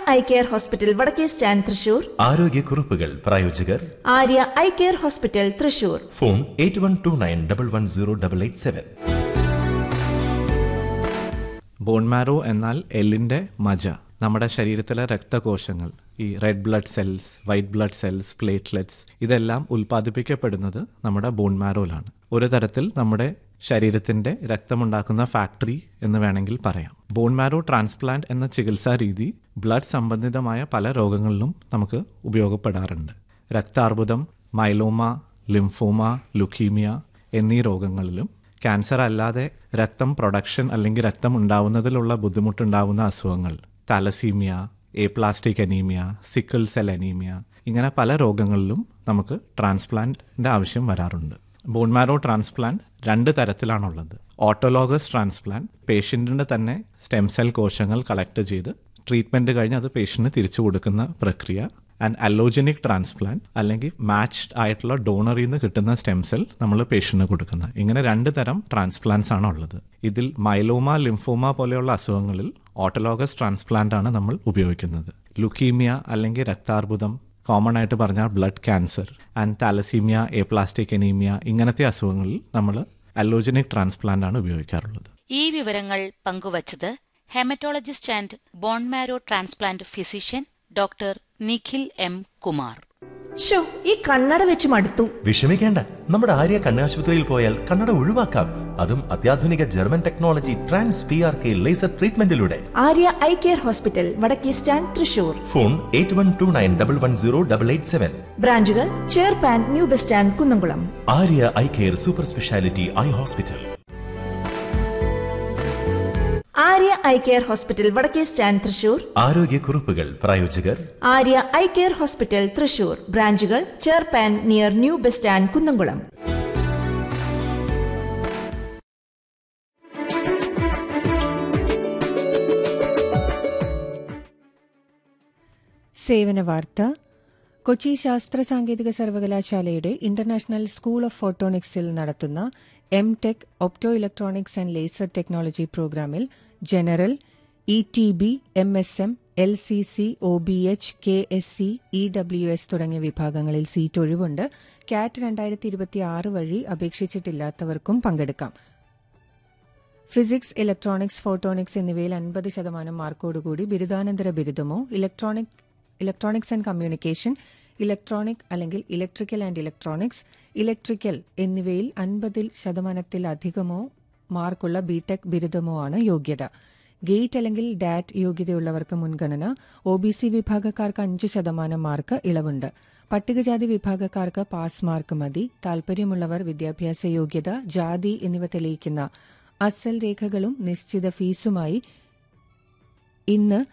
I care hospital വടക്കേ stand Thrissur ആരോഗ്യക്കുറിപ്പുകൾ പ്രായോജകർ Arya eye care hospital Thrissur phone eight one two nine double one zero double eight seven bone marrow എന്നാൽ എല്ലിൻ്റെ മജ നമ്മുടെ ശരീരത്തിലെ രക്തകോശങ്ങൾ ഈ red blood cells white blood cells platelets ഇതെല്ലാം ഉൽപ്പാദിപ്പിക്കപ്പെടുന്നത് നമ്മുടെ ബോൺമാരോയിലാണ് ഒരു തരത്തിൽ നമ്മുടെ ശരീരത്തിൻ്റെ രക്തമുണ്ടാക്കുന്ന ഫാക്ടറി എന്ന് വേണമെങ്കിൽ പറയാം ബോൺമാരോ ട്രാൻസ്പ്ലാന്റ് എന്ന ചികിത്സാ രീതി ബ്ലഡ് സംബന്ധിതമായ പല രോഗങ്ങളിലും നമുക്ക് ഉപയോഗപ്പെടാറുണ്ട് രക്താർബുദം മൈലോമ ലിംഫോമ ലുക്കീമിയ എന്നീ രോഗങ്ങളിലും ക്യാൻസർ അല്ലാതെ രക്തം പ്രൊഡക്ഷൻ അല്ലെങ്കിൽ രക്തം ഉണ്ടാവുന്നതിലുള്ള ബുദ്ധിമുട്ടുണ്ടാവുന്ന അസുഖങ്ങൾ thalassaemia aplastic anaemia sickle cell anaemia ഇങ്ങനെ പല രോഗങ്ങളിലും നമുക്ക് ട്രാൻസ്പ്ലാന്റിന്റെ ആവശ്യം വരാറുണ്ട് ബോൺമാരോ ട്രാൻസ്പ്ലാന്റ് രണ്ട് തരത്തിലാണുള്ളത് ഓട്ടോലോഗസ് ട്രാൻസ്പ്ലാന്റ് പേഷ്യന്റിന്റെ തന്നെ സ്റ്റെം സെൽ കോശങ്ങൾ കളക്ട് ചെയ്ത് ട്രീറ്റ്മെന്റ് കഴിഞ്ഞ് അത് പേഷ്യന്റിന് തിരിച്ചു കൊടുക്കുന്ന പ്രക്രിയ ആൻഡ് അലോജനിക് ട്രാൻസ്പ്ലാന്റ് അല്ലെങ്കിൽ മാച്ച്ഡ് ആയിട്ടുള്ള ഡോണറിൽ നിന്ന് കിട്ടുന്ന സ്റ്റെം സെൽ നമ്മൾ പേഷ്യന്റിന് കൊടുക്കുന്ന ഇങ്ങനെ രണ്ട് തരം ട്രാൻസ്പ്ലാന്റ്സ് ആണ് ഉള്ളത് ഇതിൽ മൈലോമ ലിംഫോമ പോലെയുള്ള അസുഖങ്ങളിൽ ഓട്ടോലോഗസ് ട്രാൻസ്പ്ലാന്റ് ആണ് നമ്മൾ ഉപയോഗിക്കുന്നത് ലുക്കീമിയ അല്ലെങ്കിൽ രക്താർബുദം കോമൺ ആയിട്ട് പറഞ്ഞാൽ blood cancer and thalassaemia aplastic anaemia ഇങ്ങനത്തെ അസുഖങ്ങളിൽ നമ്മൾ അലോജനിക് ട്രാൻസ്പ്ലാന്റ് ആണ് ഉപയോഗിക്കാറുള്ളത് ഈ വിവരങ്ങൾ പങ്കുവച്ചത് haematologist and bone marrow transplant physician doctor Nikhil M Kumar ഷോ ഈ കണ്ണട വെച്ച് മടുത്തു വിഷമിക്കേണ്ട നമ്മുടെ ആര്യ കണ്ണാശുപത്രിയിൽ പോയാൽ കണ്ണട ഒഴിവാക്കാം അതും അത്യാധുനിക German technology trans P R K laser ട്രീറ്റ്മെന്റിലൂടെ ആര്യ ഐ കെയർ ഹോസ്പിറ്റൽ വടക്കേ stand Thrissur phone eight one two nine double one zero double eight seven ബ്രാഞ്ചുകൾ ചേർപ്പാൻ new bus stand Kunnamkulam Arya eye care super speciality eye hospital Arya eye care hospital വടക്കേ stand Thrissur ആരോഗ്യക്കുറിപ്പുകൾ പ്രായോജകർ Arya eye care hospital Thrissur ബ്രാഞ്ചുകൾ ചേർപ്പാൻ near new bus stand Kunnamkulam സേവന വാർത്ത കൊച്ചി ശാസ്ത്ര സാങ്കേതിക സർവകലാശാലയുടെ ഇന്റർനാഷണൽ സ്കൂൾ ഓഫ് ഫോട്ടോണിക്സിൽ നടത്തുന്ന M tech optoelectronics and laser technology പ്രോഗ്രാമിൽ general E T B M S M L C C O B H K S C E W S തുടങ്ങിയ വിഭാഗങ്ങളിൽ സീറ്റ് ഒഴിവുണ്ട് കാറ്റ് രണ്ടായിരത്തി ഇരുപത്തി ആറ് വഴി അപേക്ഷിച്ചിട്ടില്ലാത്തവർക്കും പങ്കെടുക്കാം ഫിസിക്സ് ഇലക്ട്രോണിക്സ് ഫോട്ടോണിക്സ് എന്നിവയിൽ അൻപത് ശതമാനം മാർക്കോടുകൂടി ബിരുദാനന്തര ബിരുദമോ electronic electronics and communication electronic അല്ലെങ്കിൽ ഇലക്ട്രിക്കൽ ആൻഡ് ഇലക്ട്രോണിക്സ് ഇലക്ട്രിക്കൽ എന്നിവയിൽ അൻപതിൽ ശതമാനത്തിലധികമോ മാർക്കുള്ള ബിടെക് ബിരുദമോ ആണ് യോഗ്യത ഗേറ്റ് അല്ലെങ്കിൽ ഡാറ്റ് യോഗ്യതയുള്ളവർക്ക് മുൻഗണന ഒ ബി സി വിഭാഗക്കാർക്ക് അഞ്ച് ശതമാനം മാർക്ക് ഇളവുണ്ട് പട്ടികജാതി വിഭാഗക്കാർക്ക് പാസ് മാർക്ക് മതി താൽപര്യമുള്ളവർ വിദ്യാഭ്യാസ യോഗ്യത ജാതി എന്നിവ തെളിയിക്കുന്ന അസൽ രേഖകളും നിശ്ചിത ഫീസുമായി ഇന്ന്